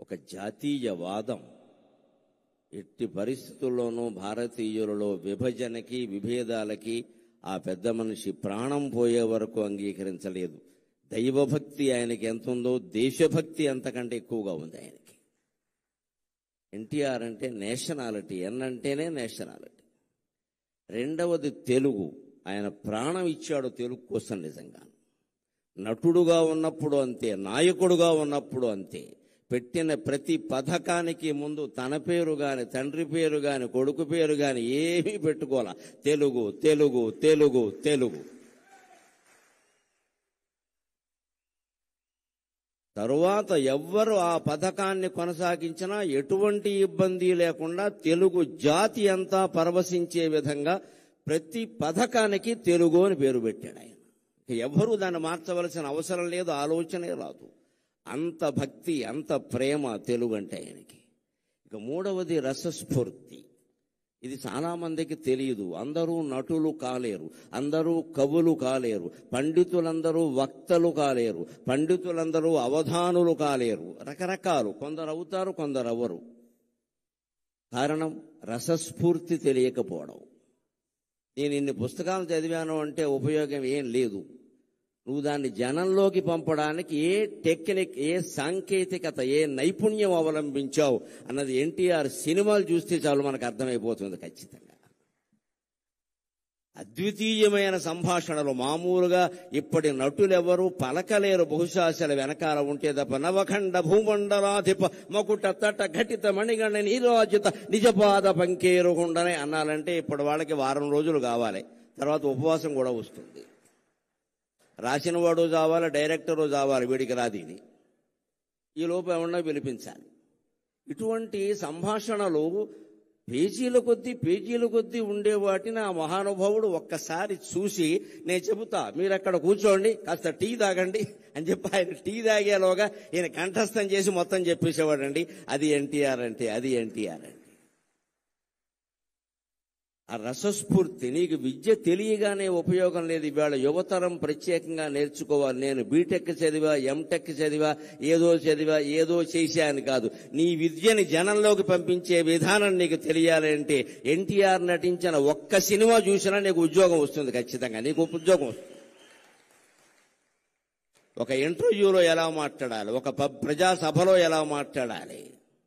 ఒక జాతీయవాదం ఎట్టి పరిస్థితుల్లోనూ భారతీయులలో విభజనకి విభేదాలకి ఆ పెద్ద మనిషి ప్రాణం పోయే వరకు అంగీకరించలేదు దైవభక్తి ఆయనకి ఎంత ఉందో దేశభక్తి అంతకంటే ఎక్కువగా ఉంది ఆయనకి ఎన్టీఆర్ అంటే నేషనాలిటీ ఎన్ అంటేనే నేషనాలిటీ రెండవది తెలుగు ఆయన ప్రాణం ఇచ్చాడు తెలుగు కోసం నిజంగా నటుడుగా ఉన్నప్పుడు అంతే నాయకుడుగా ఉన్నప్పుడు అంతే పెట్టిన ప్రతి పథకానికి ముందు తన పేరు గాని తండ్రి పేరు గాని కొడుకు పేరు గాని ఏమీ పెట్టుకోవాల తెలుగు తెలుగు తెలుగు తెలుగు తరువాత ఎవ్వరు ఆ పథకాన్ని కొనసాగించినా ఎటువంటి ఇబ్బంది లేకుండా తెలుగు జాతి అంతా పరవశించే విధంగా ప్రతి పథకానికి తెలుగు అని పేరు పెట్టాడు ఆయన ఇక ఎవ్వరూ దాన్ని మార్చవలసిన అవసరం లేదు ఆలోచనే రాదు అంత భక్తి అంత ప్రేమ తెలుగు అంటే ఆయనకి ఇక మూడవది రసస్ఫూర్తి ఇది చాలా మందికి తెలియదు అందరూ నటులు కాలేరు అందరూ కవులు కాలేరు పండితులందరూ వక్తలు కాలేరు పండితులందరూ అవధానులు కాలేరు రకరకాలు కొందరు అవుతారు కొందరు అవ్వరు కారణం రసస్ఫూర్తి తెలియకపోవడం నేను ఇన్ని పుస్తకాలు చదివాను అంటే ఉపయోగం ఏం లేదు నువ్వు దాన్ని జనంలోకి పంపడానికి ఏ టెక్నిక్ ఏ సాంకేతికత ఏ నైపుణ్యం అవలంబించావు అన్నది ఎన్టీఆర్ సినిమాలు చూస్తే చాలు మనకు అర్థమైపోతుంది ఖచ్చితంగా అద్వితీయమైన సంభాషణలు మామూలుగా ఇప్పటి నటులెవరూ పలకలేరు బహుశాసల వెనకాల ఉంటే తప్ప నవఖండ భూమండలాధిప మకుట తట ఘటిత మణిగణ నీరాజిత నిజపాద పంకేరుగుండనే అన్నాలంటే ఇప్పటి వాళ్ళకి వారం రోజులు కావాలి తర్వాత ఉపవాసం కూడా వస్తుంది రాసిన వాడు చావాలి డైరెక్టరు చావాలి వీడికి రాదీని ఈ లోపు ఏమన్నా పిలిపించాలి ఇటువంటి సంభాషణలు పేజీల కొద్దీ పేజీల కొద్దీ ఉండే వాటిని ఆ మహానుభావుడు ఒక్కసారి చూసి నేను చెబుతా మీరు అక్కడ కూర్చోండి కాస్త టీ తాగండి అని చెప్పి ఆయన టీ తాగేలోగా ఈయన కంఠస్థం చేసి మొత్తం చెప్పేసేవాడండి అది ఎన్టీఆర్ అంటే అది ఎన్టీఆర్ అంటే ఆ రసస్ఫూర్తి నీకు విద్య తెలియగానే ఉపయోగం లేదు ఇవాళ యువతరం ప్రత్యేకంగా నేర్చుకోవాలి నేను బీటెక్ చదివా ఎంటెక్ చదివా ఏదో చదివా ఏదో చేశాను కాదు నీ విద్యని జనంలోకి పంపించే విధానం నీకు తెలియాలి అంటే ఎన్టీఆర్ నటించిన ఒక్క సినిమా చూసినా నీకు ఉద్యోగం వస్తుంది ఖచ్చితంగా నీకు ఉద్యోగం వస్తుంది ఒక ఇంటర్వ్యూలో ఎలా మాట్లాడాలి ఒక ప- ప్రజాసభలో ఎలా మాట్లాడాలి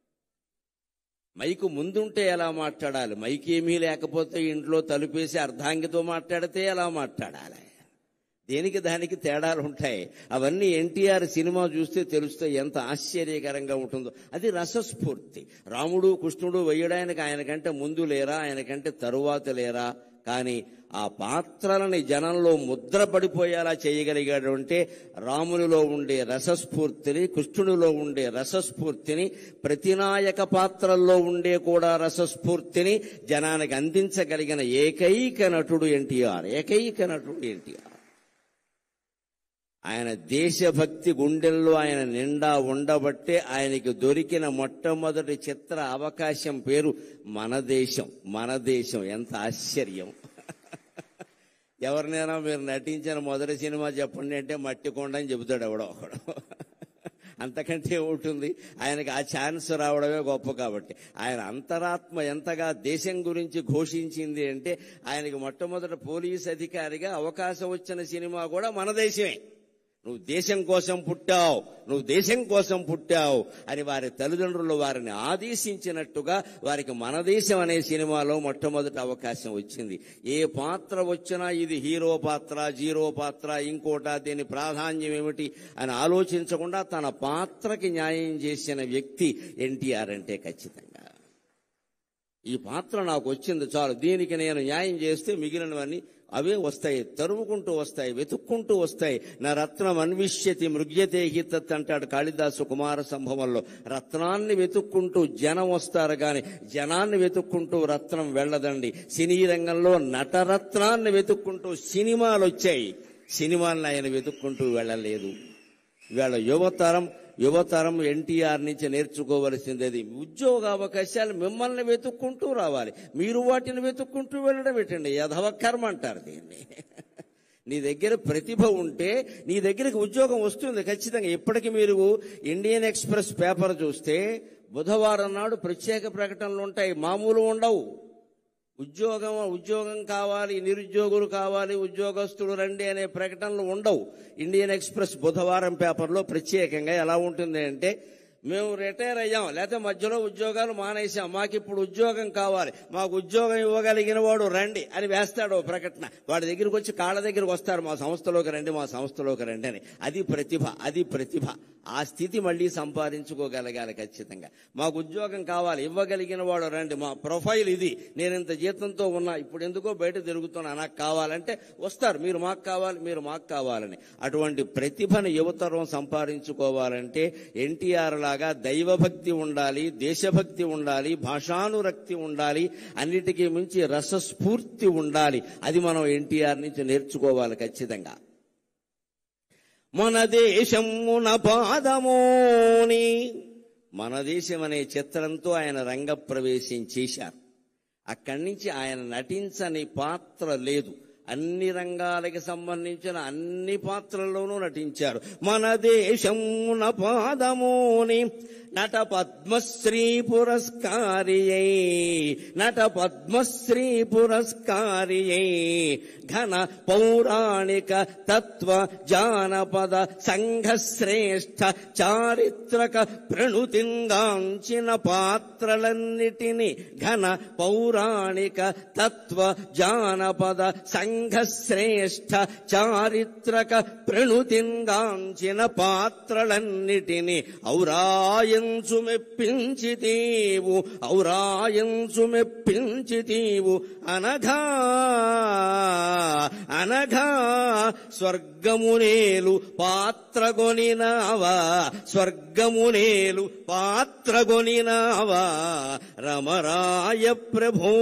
మైకు ముందుంటే ఎలా మాట్లాడాలి మైక్ ఏమీ లేకపోతే ఇంట్లో తలుపేసి అర్ధాంగితో మాట్లాడితే ఎలా మాట్లాడాలి దేనికి దానికి తేడాలు ఉంటాయి అవన్నీ ఎన్టీఆర్ సినిమా చూస్తే తెలుస్తాయి ఎంత ఆశ్చర్యకరంగా ఉంటుందో అది రసస్ఫూర్తి రాముడు కృష్ణుడు వేయడానికి ఆయనకంటే ముందు లేరా ఆయనకంటే తరువాత లేరా కానీ ఆ పాత్రలని జనంలో ముద్ర పడిపోయేలా చేయగలిగాడు అంటే రామునిలో ఉండే రసస్ఫూర్తిని కృష్ణునిలో ఉండే రసస్ఫూర్తిని ప్రతినాయక పాత్రల్లో ఉండే కూడా రసస్ఫూర్తిని జనానికి అందించగలిగిన ఏకైక నటుడు ఎన్టీఆర్ ఏకైక నటుడు ఎన్టీఆర్ ఆయన దేశభక్తి గుండెల్లో ఆయన నిండా ఉండబట్టే ఆయనకి దొరికిన మొట్టమొదటి చిత్ర అవకాశం పేరు మన దేశం మన దేశం ఎంత ఆశ్చర్యం ఎవరినైనా మీరు నటించిన మొదటి సినిమా చెప్పండి అంటే మట్టి కొండ అని చెబుతాడు ఎవడో ఒకడు అంతకంటే ఉంటుంది ఆయనకి ఆ ఛాన్స్ రావడమే గొప్ప కాబట్టి ఆయన అంతరాత్మ ఎంతగా దేశం గురించి ఘోషించింది అంటే ఆయనకి మొట్టమొదటి పోలీస్ అధికారిగా అవకాశం వచ్చిన సినిమా కూడా మన దేశమే నువ్వు దేశం కోసం పుట్టావు నువ్వు దేశం కోసం పుట్టావు అని వారి తల్లిదండ్రులు వారిని ఆదేశించినట్టుగా వారికి మన దేశం అనే సినిమాలో మొట్టమొదటి అవకాశం వచ్చింది ఏ పాత్ర వచ్చినా ఇది హీరో పాత్ర జీరో పాత్ర ఇంకోట దీని ప్రాధాన్యం ఏమిటి అని ఆలోచించకుండా తన పాత్రకి న్యాయం చేసిన వ్యక్తి ఎన్టీఆర్ అంటే ఖచ్చితంగా ఈ పాత్ర నాకు వచ్చింది చాలు దీనికి నేను న్యాయం చేస్తే మిగిలినవన్నీ అవే వస్తాయి తరుముకుంటూ వస్తాయి వెతుక్కుంటూ వస్తాయి నా రత్నం అన్విష్యతి మృగ్యతే హితత్ అంటాడు కాళిదాసు కుమార సంభవంలో రత్నాన్ని వెతుక్కుంటూ జనం వస్తారు గాని జనాన్ని వెతుక్కుంటూ రత్నం వెళ్ళదండి సినీ రంగంలో నటరత్నాన్ని వెతుక్కుంటూ సినిమాలు వచ్చాయి సినిమాలను ఆయన వెతుక్కుంటూ వెళ్ళలేదు ఇవాళ యువతరం యువతరం ఎన్టీఆర్ నుంచి నేర్చుకోవలసింది అది ఉద్యోగ అవకాశాలు మిమ్మల్ని వెతుక్కుంటూ రావాలి మీరు వాటిని వెతుక్కుంటూ వెళ్ళడం ఏంటండి యధవ కర్మ అంటారు దీన్ని నీ దగ్గర ప్రతిభ ఉంటే నీ దగ్గరికి ఉద్యోగం వస్తుంది ఖచ్చితంగా ఇప్పటికి మీరు ఇండియన్ ఎక్స్ప్రెస్ పేపర్ చూస్తే బుధవారం నాడు ప్రత్యేక ప్రకటనలు ఉంటాయి మామూలు ఉండవు ఉద్యోగం ఉద్యోగం కావాలి నిరుద్యోగులు కావాలి ఉద్యోగస్తులు రండి అనే ప్రకటనలు ఉండవు ఇండియన్ ఎక్స్ప్రెస్ బుధవారం పేపర్లో ప్రత్యేకంగా ఎలా ఉంటుంది అంటే మేము రిటైర్ అయ్యాం లేకపోతే మధ్యలో ఉద్యోగాలు మానేసాం మాకు ఇప్పుడు ఉద్యోగం కావాలి మాకు ఉద్యోగం ఇవ్వగలిగిన వాడు రండి అని వేస్తాడు ఓ ప్రకటన వాడి దగ్గరికి వచ్చి కాళ్ళ దగ్గరికి వస్తారు మా సంస్థలోకి రండి మా సంస్థలోకి రండి అని అది ప్రతిభ అది ప్రతిభ ఆ స్థితి మళ్ళీ సంపాదించుకోగలగాలి ఖచ్చితంగా మాకు ఉద్యోగం కావాలి ఇవ్వగలిగిన వాడు రండి మా ప్రొఫైల్ ఇది నేను ఇంత జీతంతో ఉన్నా ఇప్పుడు ఎందుకో బయట తిరుగుతున్నా నాకు కావాలంటే వస్తారు మీరు మాకు కావాలి మీరు మాకు కావాలని అటువంటి ప్రతిభను యువతరం సంపాదించుకోవాలంటే ఎన్టీఆర్ లాగా దైవభక్తి ఉండాలి దేశభక్తి ఉండాలి భాషానురక్తి ఉండాలి అన్నిటికీ మించి రసస్ఫూర్తి ఉండాలి అది మనం ఎన్టీఆర్ నుంచి నేర్చుకోవాలి ఖచ్చితంగా మన దేశమున పాదమోని మన దేశం అనే చిత్రంతో ఆయన రంగప్రవేశం చేశారు అక్కడి నుంచి ఆయన నటించని పాత్ర లేదు అన్ని రంగాలకి సంబంధించిన అన్ని పాత్రల్లోనూ నటించారు మన దేశమున పాదమోని నట పద్మశ్రీ పురస్కారియై నట పద్మశ్రీ పురస్కారియై ఘన పౌరాణిక తత్వ జానపద సంఘ శ్రేష్ఠ చారిత్రక ప్రణుతింగాంచిన పాత్రలన్నిటిని ఘన పౌరాణిక తత్వ జానపద సంఘ శ్రేష్ఠ చారిత్రక ప్రణుతింగాంచిన పాత్రలన్నిటిని ఔరాయంచు మెప్పించితీవు ఔరాయంచు మెప్పించితీవు అనఘా అనఘా స్వర్గమునేలు పాత్రగొనినావా స్వర్గమునేలు పాత్రగొనినావా రమరాయ ప్రభో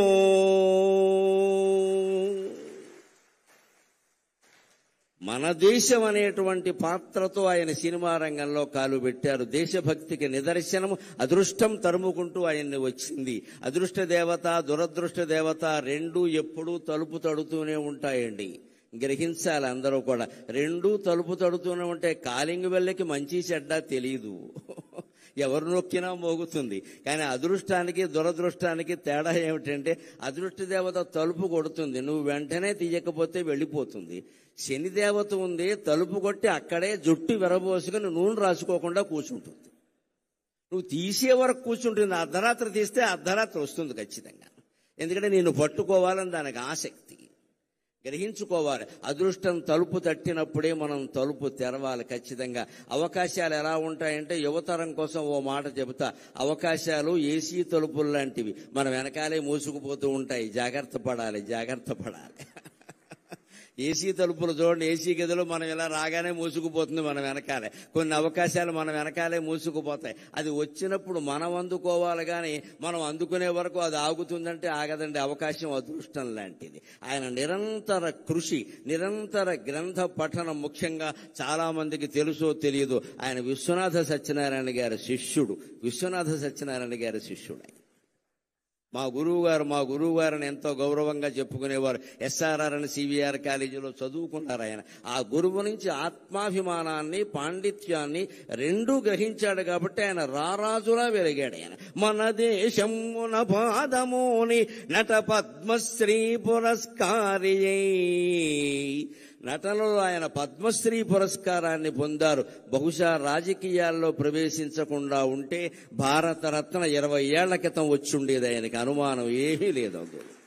మన దేశం అనేటువంటి పాత్రతో ఆయన సినిమా రంగంలో కాలు పెట్టారు దేశభక్తికి నిదర్శనం అదృష్టం తరుముకుంటూ ఆయన్ని వచ్చింది అదృష్ట దేవత దురదృష్ట దేవత రెండు ఎప్పుడూ తలుపు తడుతూనే ఉంటాయండి గ్రహించాలి అందరూ కూడా రెండు తలుపు తడుతూనే ఉంటే కాలింగ్ వెళ్ళకి మంచి చెడ్డ తెలియదు ఎవరు నొక్కినా మోగుతుంది కానీ అదృష్టానికి దురదృష్టానికి తేడా ఏమిటంటే అదృష్ట దేవత తలుపు కొడుతుంది నువ్వు వెంటనే తీయకపోతే వెళ్ళిపోతుంది శని దేవత ఉంది తలుపు కొట్టి అక్కడే జుట్టు విరబోసుకుని నూనె రాసుకోకుండా కూర్చుంటుంది నువ్వు తీసే వరకు కూర్చుంటుంది అర్ధరాత్రి తీస్తే అర్ధరాత్రి వస్తుంది ఖచ్చితంగా ఎందుకంటే నేను పట్టుకోవాలని దానికి ఆసక్తి గ్రహించుకోవాలి అదృష్టం తలుపు తట్టినప్పుడే మనం తలుపు తెరవాలి ఖచ్చితంగా అవకాశాలు ఎలా ఉంటాయంటే యువతరం కోసం ఓ మాట చెబుతా అవకాశాలు ఏసీ తలుపులు లాంటివి మన వెనకాలే మూసుకుపోతూ ఉంటాయి జాగ్రత్త పడాలి జాగ్రత్త పడాలి ఏసీ తలుపులు చూడండి ఏసీ గదిలో మనం ఇలా రాగానే మూసుకుపోతుంది మన వెనకాలే కొన్ని అవకాశాలు మన వెనకాలే మూసుకుపోతాయి అది వచ్చినప్పుడు మనం అందుకోవాలి కానీ మనం అందుకునే వరకు అది ఆగుతుందంటే ఆగదండి అవకాశం అదృష్టం లాంటిది ఆయన నిరంతర కృషి నిరంతర గ్రంథ పఠనం ముఖ్యంగా చాలా మందికి తెలుసో తెలియదు ఆయన విశ్వనాథ సత్యనారాయణ గారి శిష్యుడు విశ్వనాథ సత్యనారాయణ గారి శిష్యుడు ఆయన. మా గురువు గారు మా గురువు గారిని ఎంతో గౌరవంగా చెప్పుకునేవారు ఎస్ఆర్ఆర్ అని సివిఆర్ కాలేజీలో చదువుకున్నారు ఆయన ఆ గురువు నుంచి ఆత్మాభిమానాన్ని పాండిత్యాన్ని రెండూ గ్రహించాడు కాబట్టి ఆయన రారాజులా వెలిగాడు ఆయన మన దేశమున పాదమోని నట పద్మశ్రీ పురస్కారియై నటనలో ఆయన పద్మశ్రీ పురస్కారాన్ని పొందారు బహుశా రాజకీయాల్లో ప్రవేశించకుండా ఉంటే భారతరత్న ఇరవై ఏళ్ల క్రితం వచ్చుండేది ఆయనకి అనుమానం ఏమీ లేదు అందులో